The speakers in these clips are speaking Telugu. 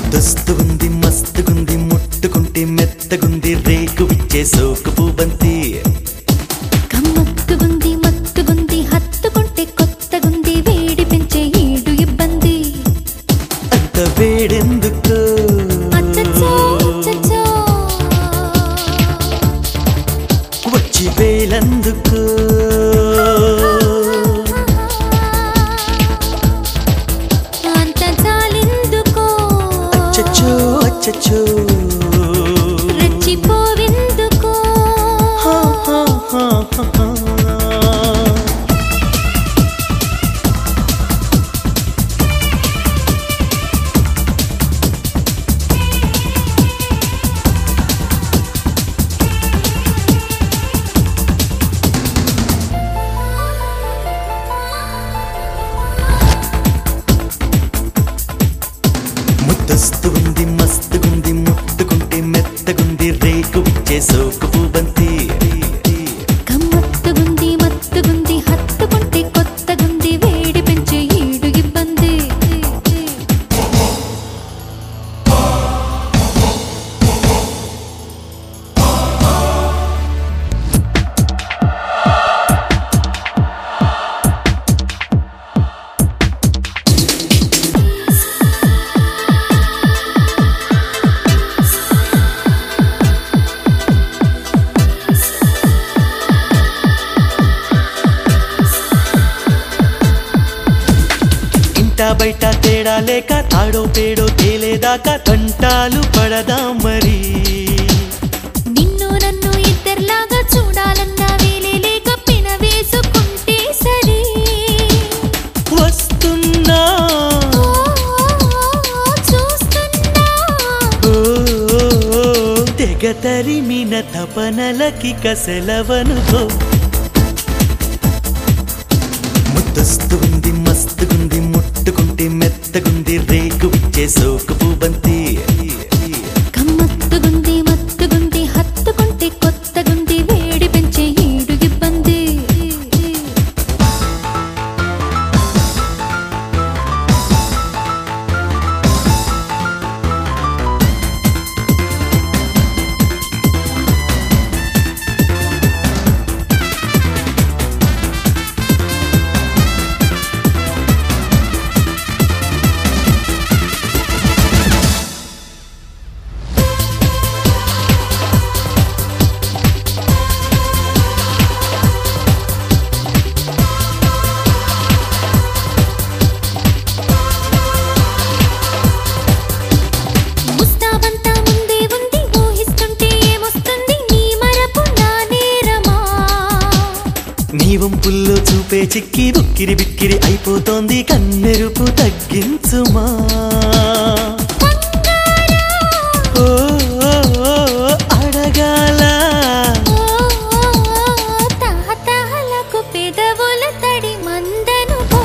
ముద్దస్తుంది మస్తుగుంది ముట్టుకుంటే మెత్తగుంది రేకు విచ్చే సోకు పూబంతి కమ్మత్తుగుంది మత్తుగుంది హత్తుకుంటే కొత్తగుంది వేడి పెంచే ఈడు ఇబ్బంది అంత వేడెందుకు అచ్చచ్చో అచ్చచ్చో వచ్చి వేలందుకు అంత చాలిందుకో అచ్చచ్చో అచ్చచ్చో రెచ్చిపోవెందుకో హా, హా, హా, హా, హా. ముద్దస్తుంది మస్తుగుంది ముట్టుకుంటే మెత్తగుంది రేకు విచ్చే సోకు పూబంతి కమ్మత్తుగుంది మత్తుగుంది హత్తుకుంటే కొత్తగుంది వేడి పెంచే ఈడు ఇబ్బంది ఇంటా బయట తేడా లేక తాడో పేడో తేలేదాకా తంటాలు పడదాం మరి నిన్ను నన్ను ఇద్దర్లాగా చూడాలన్నా వేలే లేక పిన వేసుకుంటే సరే వస్తున్నా ఓ, చూస్తున్నా ఓ, ఓ, ఓ, తెగ తరిమిన తపనలకి కసెలవనుకో ముద్దస్తుంది మస్తుగుంది ముట్టుకుంటే మెత్తగుంది రేకు విచ్చే సోకు పూబంతి కమ్మత్తుగుంది మత్తుగుంది హత్తుకుంటే కొత్తగుంది వేడి పెంచే ఈడు ఇబ్బంది ముస్తాబంతా ముందే ఉంది ఊహిస్తుంటే ఏమొస్తుంది నీ మరపు నా నేరమా నీ వంపుల్లో చూపే చిక్కి బుక్కిరి బిక్కిరి అయిపోతోంది కన్నెరుపు తగ్గించుమా ఓ, ఓ, ఓ, అడగాల ఓ, ఓ, ఓ, తహతహలకు పెదవుల తడి మందను పో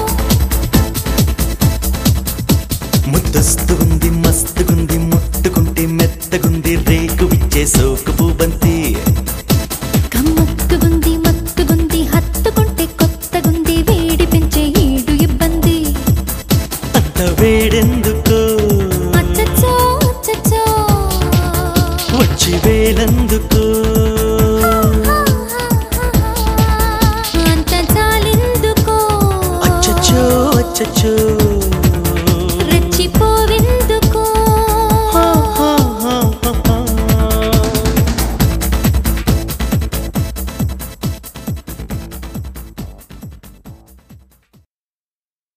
ముద్దస్తుంది మస్తుగుంది ముట్టుకుంటే మెత్తగుంది రేకు విచ్చే సోకు పూబంతి కమ్మత్తుగుంది మత్తుగుంది హత్తుకుంటే కొత్తగుంది వేడి పెంచే ఈడు ఇబ్బంది అంత వేడెందుకు అచ్చచ్చో అచ్చచ్చో వచ్చి వేలందుకు అంత చాలిందుకో అచ్చచ్చో అచ్చచ్చో